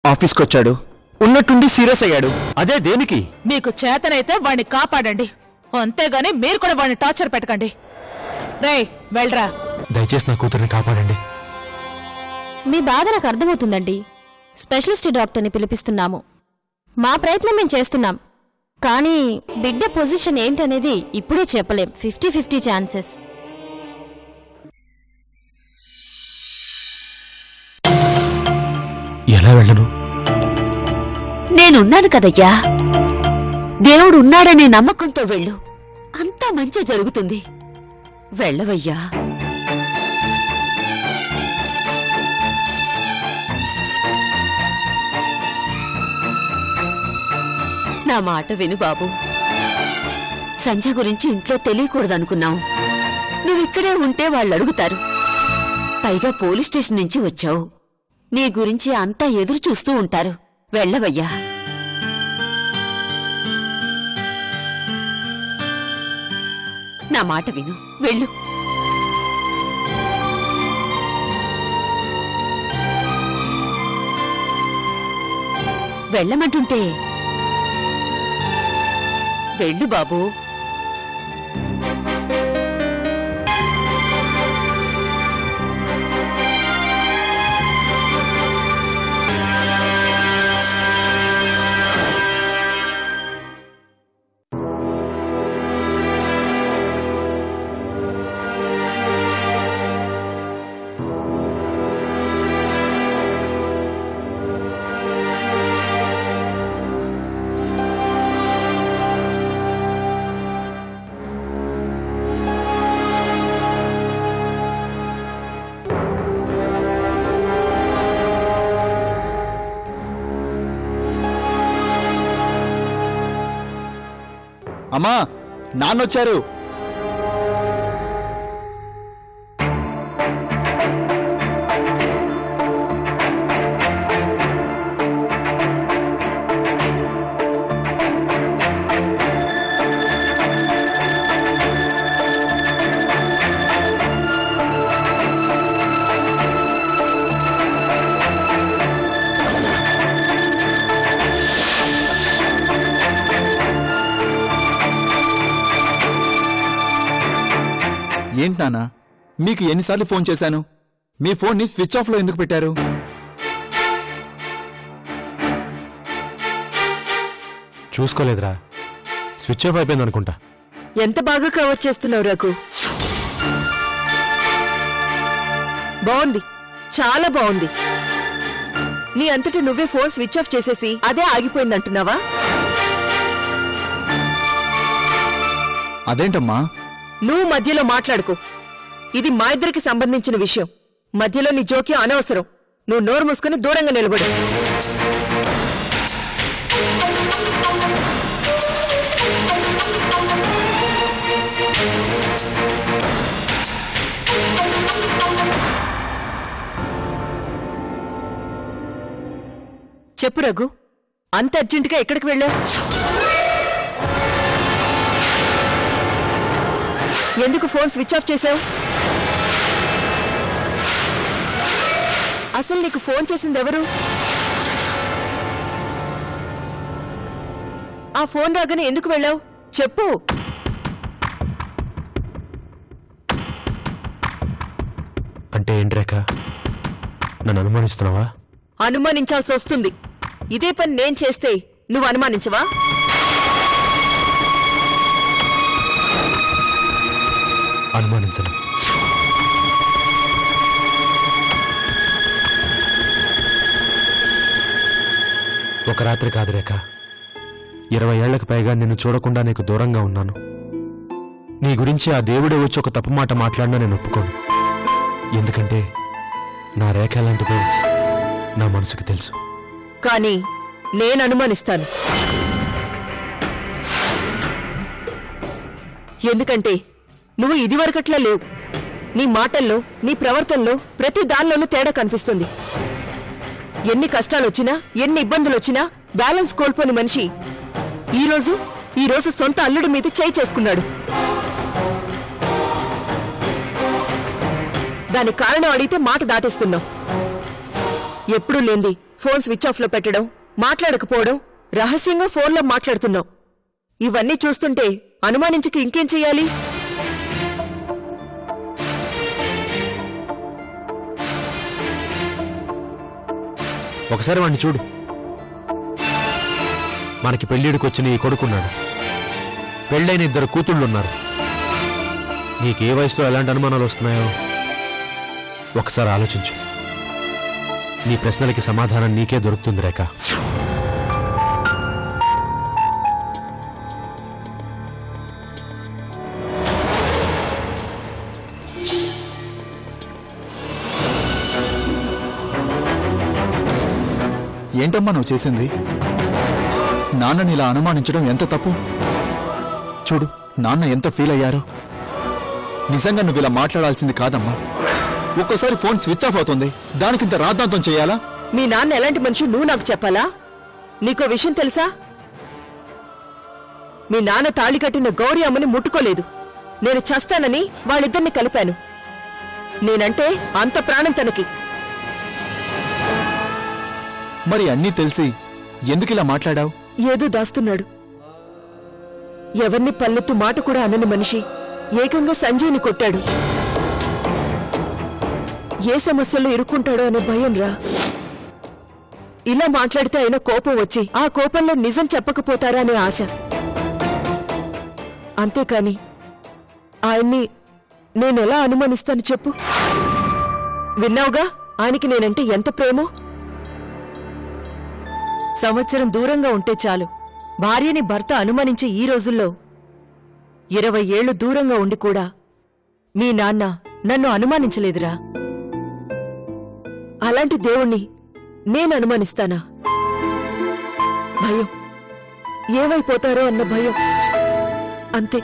ఆఫీస్కి వచ్చాడు ఉన్నట్టుండి సీరియస్ అయ్యాడు అదే దేనికి మీకు చేతనైతే వాణ్ణి కాపాడండి అంతేగాని మీరు కూడా వాణ్ణి టార్చర్ పెట్టకండి రేయ్ వెళ్ళరా దయచేసి నా కూతుర్ని కాపాడండి మీ బాధ నాకు అర్థమవుతుందండి స్పెషలిస్ట్ డాక్టర్ని పిలిపిస్తున్నాము మా ప్రయత్నం మేము చేస్తున్నాం కానీ బిడ్డ పొజిషన్ ఏంటనేది ఇప్పుడే చెప్పలేం ఫిఫ్టీ ఫిఫ్టీ ఛాన్సెస్ ఎలా వెళ్ళను నేనున్నాను కదయ్యా దేవుడు ఉన్నాడనే నమ్మకంతో వెళ్ళు అంతా మంచి జరుగుతుంది వెళ్ళవయ్యా నా మాట విను బాబు సంజయ్ గురించి ఇంట్లో తెలియకూడదనుకున్నాం నువ్విక్కడే ఉంటే వాళ్ళు అడుగుతారు పైగా పోలీస్ స్టేషన్ నుంచి వచ్చావు నీ గురించి అంతా ఎదురు చూస్తూ ఉంటారు వెళ్ళవయ్యా నా మాట విను వెళ్ళు వెళ్ళమంటుంటే వెళ్ళు బాబూ అమ్మా నాన్నొచ్చారు ఏంటి నాన్న మీకు ఎన్నిసార్లు ఫోన్ చేశాను మీ ఫోన్ని స్విచ్ ఆఫ్లో ఎందుకు పెట్టారు చూసుకోలేదురా స్విచ్ ఆఫ్ అయిపోయింది అనుకుంటా ఎంత బాగా కవర్ చేస్తున్నావు రఘు బాగుంది చాలా బాగుంది నీ అంతటి నువ్వే ఫోన్ స్విచ్ ఆఫ్ చేసేసి అదే ఆగిపోయిందంటున్నావా అదేంటమ్మా నువ్వు మధ్యలో మాట్లాడుకో ఇది మా ఇద్దరికి సంబంధించిన విషయం మధ్యలో నీ జోక్యం అనవసరం నువ్వు నోరు మూసుకుని దూరంగా నిలబడు చెప్పు రఘు అంత అర్జెంటుగా ఎక్కడికి వెళ్ళావు ఎందుకు ఫోన్ స్విచ్ ఆఫ్ చేశావు అసలు నీకు ఫోన్ చేసింది ఎవరు ఆ ఫోన్ రాగానే ఎందుకు వెళ్ళావు చెప్పు అంటే ఏంటి రేఖ నన్ను అనుమానిస్తున్నావా అనుమానించాల్సి వస్తుంది ఇదే పని నేను చేస్తే నువ్వు అనుమానించవా అనుమానించను ఒక రాత్రి కాదు రేఖ ఇరవై ఏళ్లకు పైగా నిన్ను చూడకుండా నీకు దూరంగా ఉన్నాను నీ గురించి ఆ దేవుడే వచ్చి ఒక తప్పు మాట మాట్లాడినా నేను ఒప్పుకోను ఎందుకంటే నా రేఖ ఎలాంటిదో నా మనసుకు తెలుసు కానీ నేను అనుమానిస్తాను ఎందుకంటే నువ్వు ఇదివరకట్లా లేవు నీ మాటల్లో నీ ప్రవర్తనలో ప్రతి దానిలోనూ తేడా కనిపిస్తుంది ఎన్ని కష్టాలొచ్చినా ఎన్ని ఇబ్బందులొచ్చినా బ్యాలెన్స్ కోల్పోని మనిషి ఈరోజు ఈరోజు సొంత అల్లుడి మీద చేయి చేసుకున్నాడు దానికి కారణం అడిగితే మాట దాటేస్తున్నావు ఎప్పుడూ లేంది ఫోన్ స్విచ్ ఆఫ్ లో పెట్టడం మాట్లాడకపోవడం రహస్యంగా ఫోన్లో మాట్లాడుతున్నావు ఇవన్నీ చూస్తుంటే అనుమానించక ఇంకేం చెయ్యాలి ఒకసారి వాడిని చూడు మనకి పెళ్ళిడికి వచ్చిన ఈ కొడుకున్నాడు పెళ్ళైన ఇద్దరు కూతుళ్ళున్నారు నీకే వయసులో ఎలాంటి అనుమానాలు వస్తున్నాయో ఒకసారి ఆలోచించు నీ ప్రశ్నలకి సమాధానం నీకే దొరుకుతుంది రేఖ ఏంటమ్మా నువ్వు చేసింది నాన్నని ఇలా అనుమానించడం ఎంత తప్పు చూడు నాన్న ఎంత ఫీల్ అయ్యారో నిజంగా నువ్వు ఇలా మాట్లాడాల్సింది కాదమ్మా ఒక్కోసారి ఫోన్ స్విచ్ ఆఫ్ అవుతుంది దానికింత రాద్ధాంతం చేయాలా మీ నాన్న ఎలాంటి మనిషి నువ్వు నాకు చెప్పాలా నీకో విషయం తెలుసా మీ నాన్న తాళి కట్టిన గౌరీ అమ్మని ముట్టుకోలేదు నేను చస్తానని వాళ్ళిద్దరిని కలిపాను నేనంటే అంత ప్రాణం తనకి మరి అన్నీ తెలిసి ఎందుకు ఇలా మాట్లాడావు ఏదో దాస్తున్నాడు ఎవరిని పల్లెత్తు మాట కూడా అనని మనిషి ఏకంగా సంజయ్ని కొట్టాడు ఏ సమస్యలో ఇరుక్కుంటాడో అనే భయం రా ఇలా మాట్లాడితే అయినా కోపం వచ్చి ఆ కోపంలో నిజం చెప్పకపోతారా అనే ఆశ అంతేకాని ఆయన్ని నేనెలా అనుమానిస్తాను చెప్పు విన్నావుగా ఆయనకి నేనంటే ఎంత ప్రేమో సంవత్సరం దూరంగా ఉంటే చాలు భార్యని భర్త అనుమానించే ఈ రోజుల్లో ఇరవై ఏళ్లు దూరంగా ఉండి కూడా మీ నాన్న నన్ను అనుమానించలేదురా అలాంటి దేవుణ్ణి నేను అనుమానిస్తానా భయం ఏమైపోతారో అన్న భయం అంతే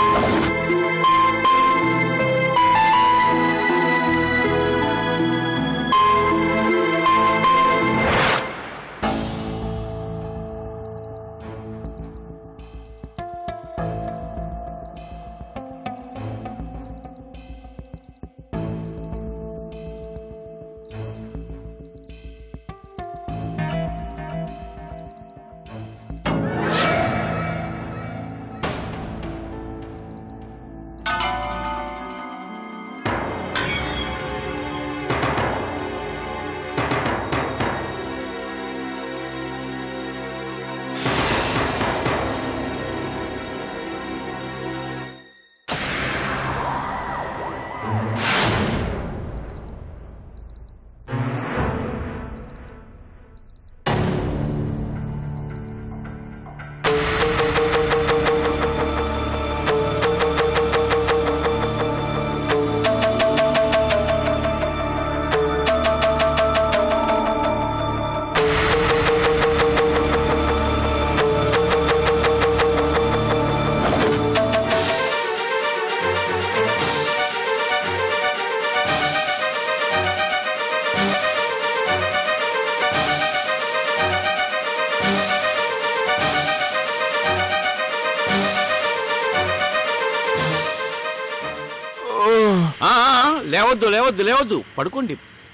ఆ, ఆ, లేవద్దు లేవద్దు లేవద్దు పడుకోండి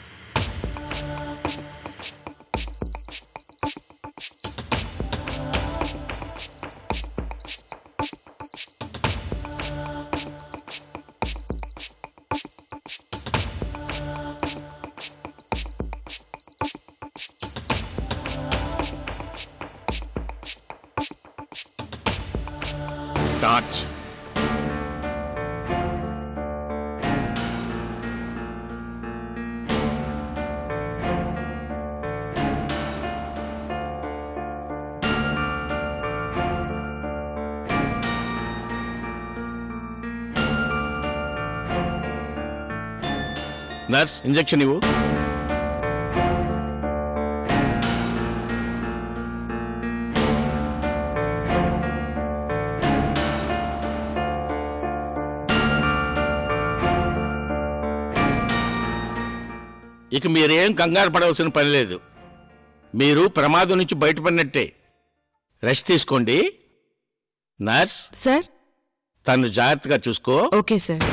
టార్చ్ నర్స్ ఇంజెక్షన్ ఇవ్వు ఇక మీరేం కంగారు పడవలసిన పని లేదు మీరు ప్రమాదం నుంచి బయటపడినట్టే రెస్ట్ తీసుకోండి నర్స్ సార్ తను జాగ్రత్తగా చూసుకో ఓకే సార్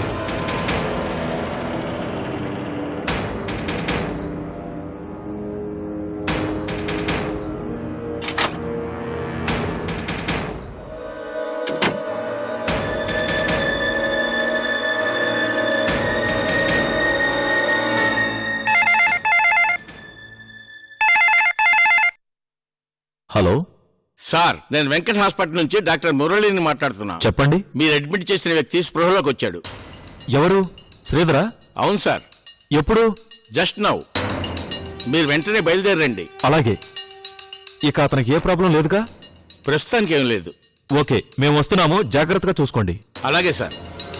హలో సార్ నేను వెంకట్ హాస్పిటల్ నుంచి డాక్టర్ మురళిని మాట్లాడుతున్నా చెప్పండి మీరు అడ్మిట్ చేసిన వ్యక్తి స్పృహలోకి వచ్చాడు ఎవరు శ్రీధరా అవును సార్ ఎప్పుడు జస్ట్ నౌ మీరు వెంటనే బయలుదేరండి అలాగే ఇక అతనికి ఏ ప్రాబ్లం లేదుగా ప్రస్తుతానికి ఏం లేదు ఓకే మేము వస్తున్నాము జాగ్రత్తగా చూసుకోండి అలాగే సార్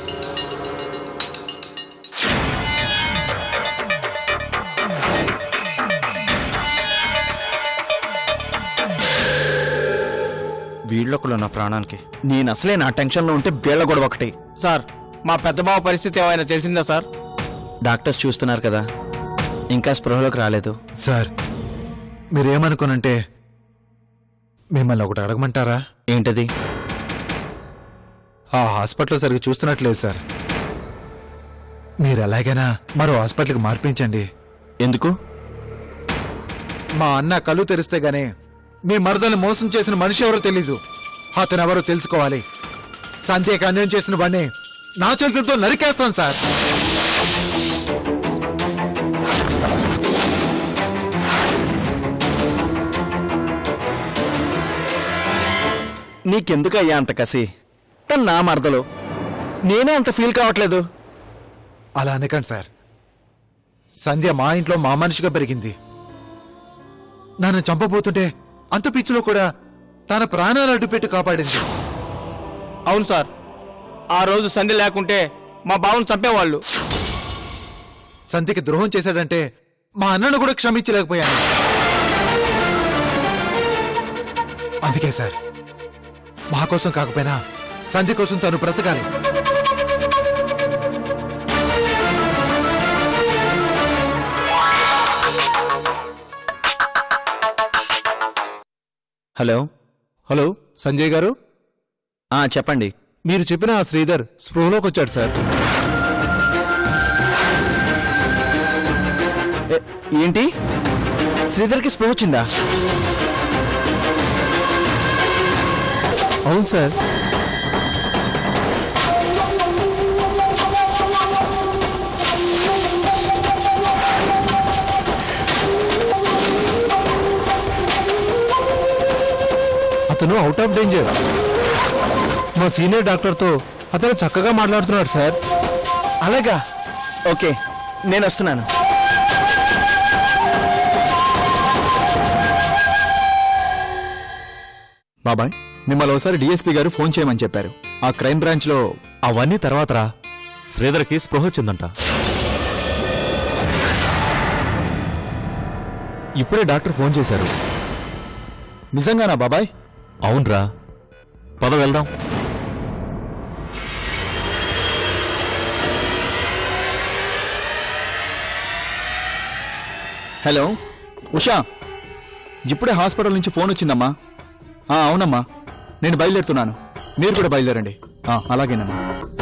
వీళ్ళొకళ్ళు నా ప్రాణానికి నేను అసలే నా టెన్షన్లో ఉంటే వీళ్ళ గొడవ ఒకటి సార్ మా పెద్ద బావ పరిస్థితి ఏమైనా తెలిసిందా సార్ డాక్టర్స్ చూస్తున్నారు కదా ఇంకా స్పృహలోకి రాలేదు సార్ మీరేమనుకోనంటే మిమ్మల్ని ఒకటి అడగమంటారా ఏంటది ఆ హాస్పిటల్ సరిగ్గా చూస్తున్నట్లేదు సార్ మీరు ఎలాగైనా మరో హాస్పిటల్కి మార్పించండి ఎందుకు మా అన్న కళ్ళు తెరిస్తే గానీ మీ మరదల్ని మోసం చేసిన మనిషి ఎవరో తెలీదు అతను ఎవరో తెలుసుకోవాలి సంధ్యకి అన్యాయం చేసిన వాడిని నా చేతులతో నరికేస్తాను సార్ నీకెందుకయ్యా అంత కసి తను నా మరదలు నేనే అంత ఫీల్ కావట్లేదు అలా అనకండి సార్ సంధ్య మా ఇంట్లో మా మనిషిగా పెరిగింది నన్ను చంపబోతుంటే అంత పిచ్చిలో కూడా తన ప్రాణాలు అడ్డుపెట్టి కాపాడింది అవును సార్ ఆ రోజు సంధి లేకుంటే మా బావను చంపేవాళ్ళు సంధ్యకి ద్రోహం చేశాడంటే మా అన్నను కూడా క్షమించలేకపోయాను అందుకే సార్ మా కోసం కాకపోయినా సంధ్య కోసం తను బ్రతకాలి హలో హలో సంజయ్ గారు ఆ చెప్పండి మీరు చెప్పిన ఆ శ్రీధర్ స్పృహలోకి వచ్చాడు సార్ ఏ- ఏంటి శ్రీధర్కి స్పృహ వచ్చిందా అవును సార్ అతను అవుట్ ఆఫ్ డేంజర్ మా సీనియర్ డాక్టర్తో అతను చక్కగా మాట్లాడుతున్నాడు సార్ అలాగా ఓకే నేను వస్తున్నాను బాబాయ్ మిమ్మల్ని ఒకసారి డిఎస్పీ గారు ఫోన్ చేయమని చెప్పారు ఆ క్రైమ్ బ్రాంచ్ లో అవన్నీ తర్వాత రా శ్రీధర్కి స్పృహ వచ్చిందంట ఇప్పుడే డాక్టర్ ఫోన్ చేశారు నిజంగానా బాబాయ్ అవునరా పద వెళ్దాం హలో ఉషా ఇప్పుడే హాస్పిటల్ నుంచి ఫోన్ వచ్చిందమ్మా ఆ, అవునమ్మా నేను బయలుదేరుతున్నాను మీరు కూడా బయలుదేరండి ఆ, అలాగేనమ్మా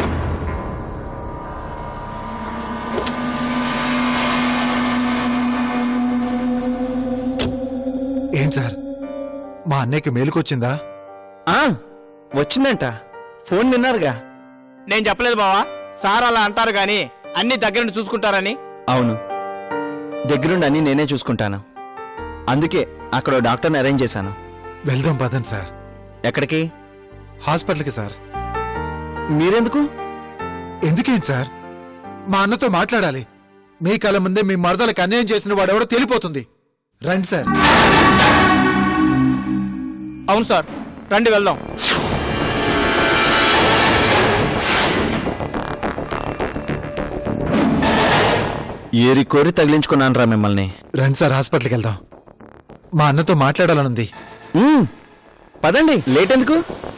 ఏంటి సార్ మా అన్నయ్యకి మేలుకొచ్చిందా ఆ, వచ్చిందంట ఫోన్ విన్నారుగా నేను చెప్పలేదు బావా సార్ అలా అంటారు గాని అన్ని దగ్గర నుండి చూసుకుంటారని అవును దగ్గరుండి అన్ని నేనే చూసుకుంటాను అందుకే అక్కడ ఓ డాక్టర్ని అరేంజ్ చేశాను వెళ్దాం పదండి సార్ ఎక్కడికి హాస్పిటల్కి సార్ మీరెందుకు ఎందుకేంటి సార్ మా అన్నతో మాట్లాడాలి మీ కళ్ళ ముందే మీ మరదలకు అన్యాయం చేసిన వాడెవడో తెలిపోతుంది రండి సార్ అవును సార్ రండి వెళ్దాం ఏరి కోరి తగిలించుకున్నాను రా మిమ్మల్ని రండి సార్ హాస్పిటల్కి వెళ్దాం మా అన్నతో మాట్లాడాలనుంది మ్మ్. పదండి లేట్ ఎందుకు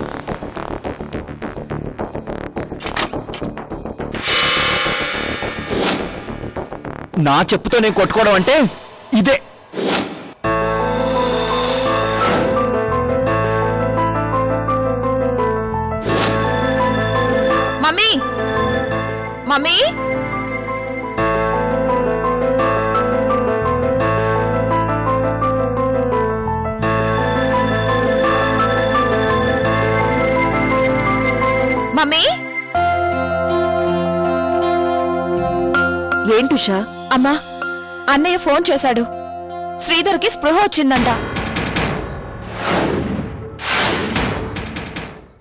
నా చెప్పుతో నేను కొట్టుకోవడం అంటే ఇదే మమ్మీ మమ్మీ మమ్మీ ఏంటుషా అమ్మా అన్నయ్య ఫోన్ చేశాడు శ్రీధర్కి స్పృహ వచ్చిందంట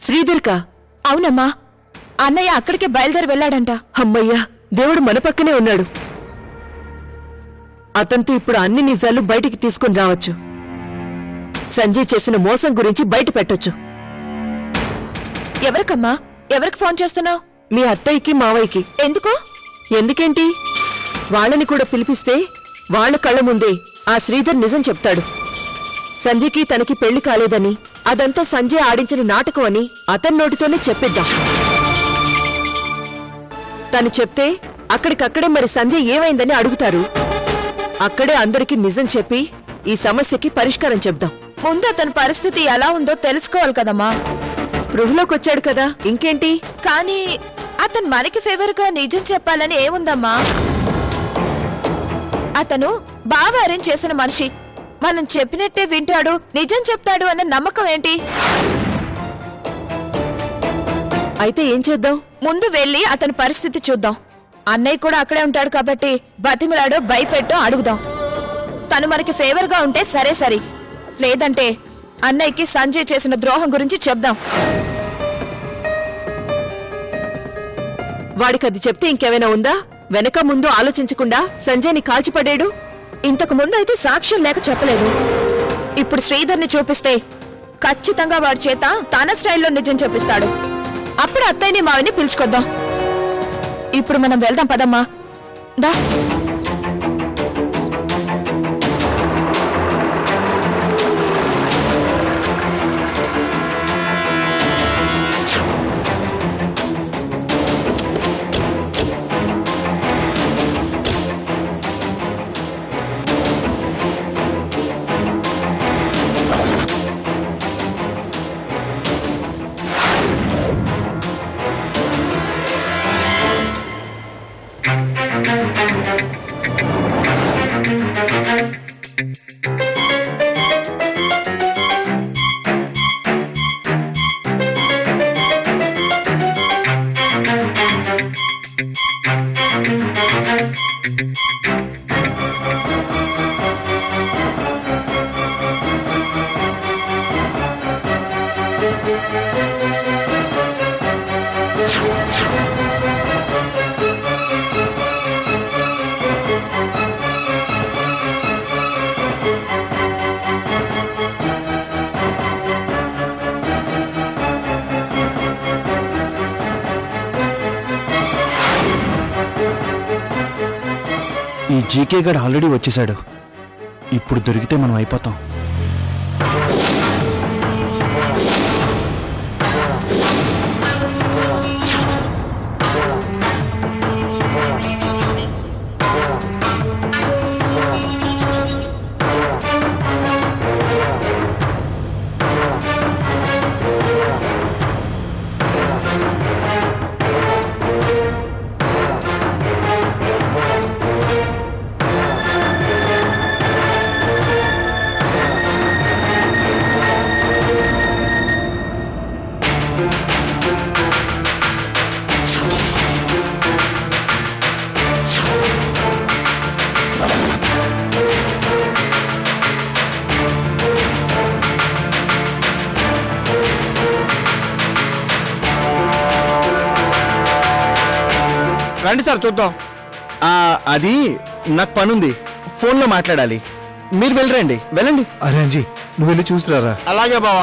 శ్రీధర్కా అవునమ్మా అన్నయ్య అక్కడికే బయలుదేరి వెళ్ళాడంట అమ్మయ్యా దేవుడు మన పక్కనే ఉన్నాడు అతనితో ఇప్పుడు అన్ని నిజాలు బయటికి తీసుకుని రావచ్చు సంజయ్ చేసిన మోసం గురించి బయట పెట్టొచ్చు ఎవరికమ్మా ఎవరికి ఫోన్ చేస్తున్నావు మీ అత్తయ్యకి మావయ్యకి ఎందుకు ఎందుకేంటి వాళ్ళని కూడా పిలిపిస్తే వాళ్ళ కళ్ళ ముందే ఆ శ్రీధర్ నిజం చెప్తాడు సంజయ్కి తనకి పెళ్లి కాలేదని అదంతా సంజయ్ ఆడించిన నాటకం అని అతని నోటితోనే చెప్పిద్దాం తను చెప్తే అక్కడికక్కడే మరి సంజయ్ ఏమైందని అడుగుతారు అక్కడే అందరికీ నిజం చెప్పి ఈ సమస్యకి పరిష్కారం చెప్దాం ముందు అతని పరిస్థితి ఎలా ఉందో తెలుసుకోవాలి కదమ్మా స్పృహలోకొచ్చాడు కదా ఇంకేంటి కానీ అతను మనకి ఫేవర్ గా నిజం చెప్పాలని ఏముందమ్మా అతను బాగా అరేంజ్ చేసిన మనిషి మనం చెప్పినట్టే వింటాడు నిజం చెప్తాడు అన్న నమ్మకం ఏంటి అయితే ఏం చేద్దాం ముందు వెళ్ళి అతని పరిస్థితి చూద్దాం అన్నయ్య కూడా అక్కడే ఉంటాడు కాబట్టి బతిమిలాడో భయపెట్టో అడుగుదాం తను మనకి ఫేవర్ గా ఉంటే సరే సరి లేదంటే అన్నయ్యకి సంజయ్ చేసిన ద్రోహం గురించి చెప్దాం వాడికి అది చెప్తే ఇంకేమైనా ఉందా వెనక ముందు ఆలోచించకుండా సంజయ్ని కాల్చిపడేడు ఇంతకు ముందు అయితే సాక్ష్యం లేక చెప్పలేదు ఇప్పుడు శ్రీధర్ని చూపిస్తే ఖచ్చితంగా వాడి చేత తన స్టైల్లో నిజం చెప్పిస్తాడు అప్పుడు అత్తయ్యని మావిని పిలుచుకొద్దాం ఇప్పుడు మనం వెళ్దాం పదమ్మా దా ఈ జీకే గడ్ ఆల్రెడీ వచ్చేసాడు ఇప్పుడు దొరికితే మనం అయిపోతాం రండి సార్ చూద్దాం ఆ, అది నాకు పనుంది ఫోన్లో మాట్లాడాలి మీరు వెళ్ళరండి వెళ్ళండి అరే అంజీ నువ్వు వెళ్ళి చూసిరారా అలాగే బావా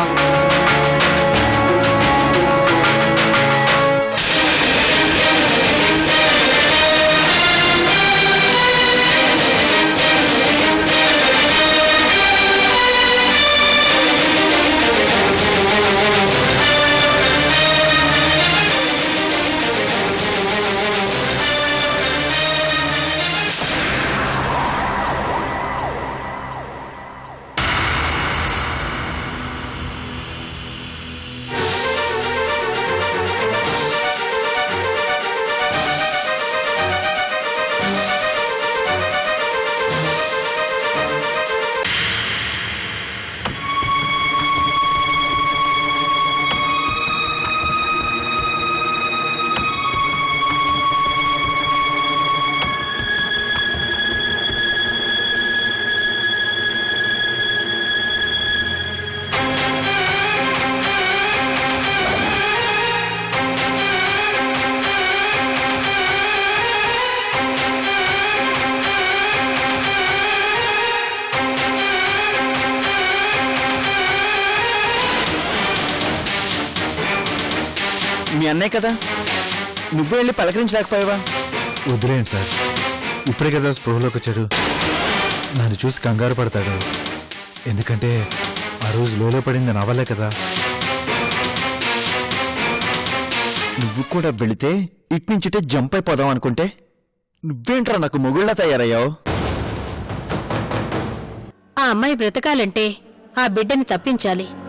మీ అన్నయ్య కదా నువ్వే వెళ్ళి పలకరించలేకపోయావా వదిలేయండి సార్ ఇప్పుడే కదా స్పృహలోకి వచ్చాడు నన్ను చూసి కంగారు పడతాడు ఎందుకంటే ఆ రోజు లోలో పడింది నా వల్లే కదా నువ్వు కూడా వెళితే ఇట్నుంచిటే జంప్ అయిపోదాం అనుకుంటే నువ్వేంట్రా నాకు మొగుళ్ళ తయారయ్యావు ఆ అమ్మాయి బ్రతకాలంటే ఆ బిడ్డని తప్పించాలి